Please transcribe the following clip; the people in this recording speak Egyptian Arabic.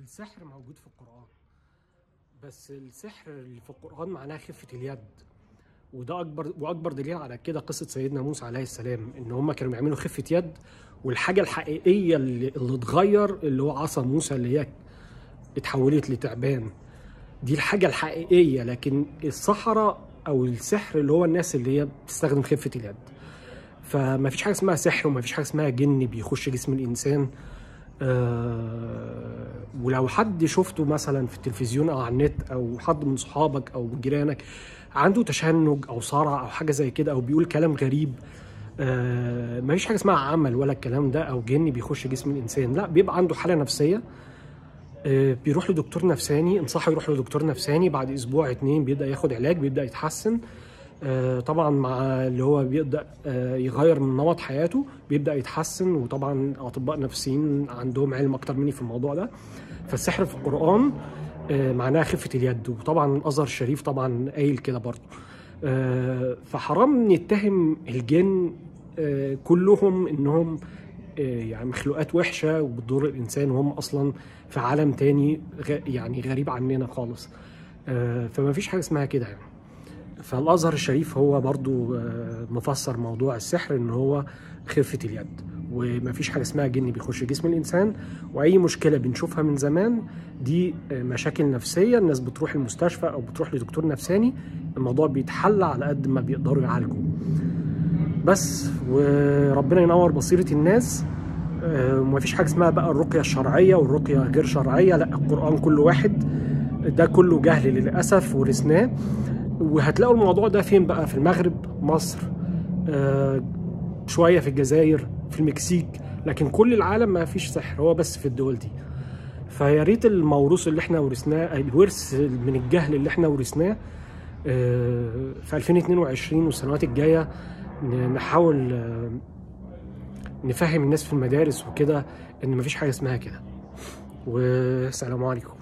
السحر موجود في القرآن بس السحر اللي في القرآن معناه خفة اليد وده أكبر وأكبر دليل على كده قصة سيدنا موسى عليه السلام إن هم كانوا بيعملوا خفة يد والحاجة الحقيقية اللي, اللي اتغير اللي هو عصا موسى اللي هي اتحولت لتعبان دي الحاجة الحقيقية لكن السحرة أو السحر اللي هو الناس اللي هي بتستخدم خفة اليد فما فيش حاجة اسمها سحر وما فيش حاجة اسمها جن بيخش جسم الإنسان آه ولو حد شفته مثلا في التلفزيون او على النت او حد من صحابك او جيرانك عنده تشنج او صرع او حاجه زي كده او بيقول كلام غريب آه ما فيش حاجه اسمها عمل ولا الكلام ده او جن بيخش جسم الانسان لا بيبقى عنده حاله نفسيه آه بيروح لدكتور نفساني انصحه يروح لدكتور نفساني بعد اسبوع اتنين بيبدا ياخد علاج بيبدا يتحسن آه طبعا مع اللي هو بيبدا آه يغير من نمط حياته بيبدا يتحسن وطبعا اطباء نفسيين عندهم علم اكتر مني في الموضوع ده فالسحر في القران آه معناها خفه اليد وطبعا الازهر الشريف طبعا قايل كده برضه فحرام نتهم الجن كلهم انهم يعني مخلوقات وحشه وبتضر الانسان وهم اصلا في عالم تاني يعني غريب عننا خالص فما فيش حاجه اسمها كده يعني فالازهر الشريف هو برضو مفسر موضوع السحر ان هو خفه اليد ومفيش حاجه اسمها جن بيخش جسم الانسان واي مشكله بنشوفها من زمان دي مشاكل نفسيه الناس بتروح المستشفى او بتروح لدكتور نفساني الموضوع بيتحل على قد ما بيقدروا يعالجوا بس وربنا ينور بصيره الناس ومفيش حاجه اسمها بقى الرقيه الشرعيه والرقيه غير شرعيه لا القران كل واحد ده كله جهل للاسف ورثناه وهتلاقوا الموضوع ده فين بقى في المغرب مصر آه شويه في الجزائر في المكسيك لكن كل العالم ما فيش سحر هو بس في الدول دي فيا ريت الموروث اللي احنا ورثناه الورث من الجهل اللي احنا ورثناه آه في 2022 والسنوات الجايه نحاول آه نفهم الناس في المدارس وكده ان مفيش حاجه اسمها كده والسلام عليكم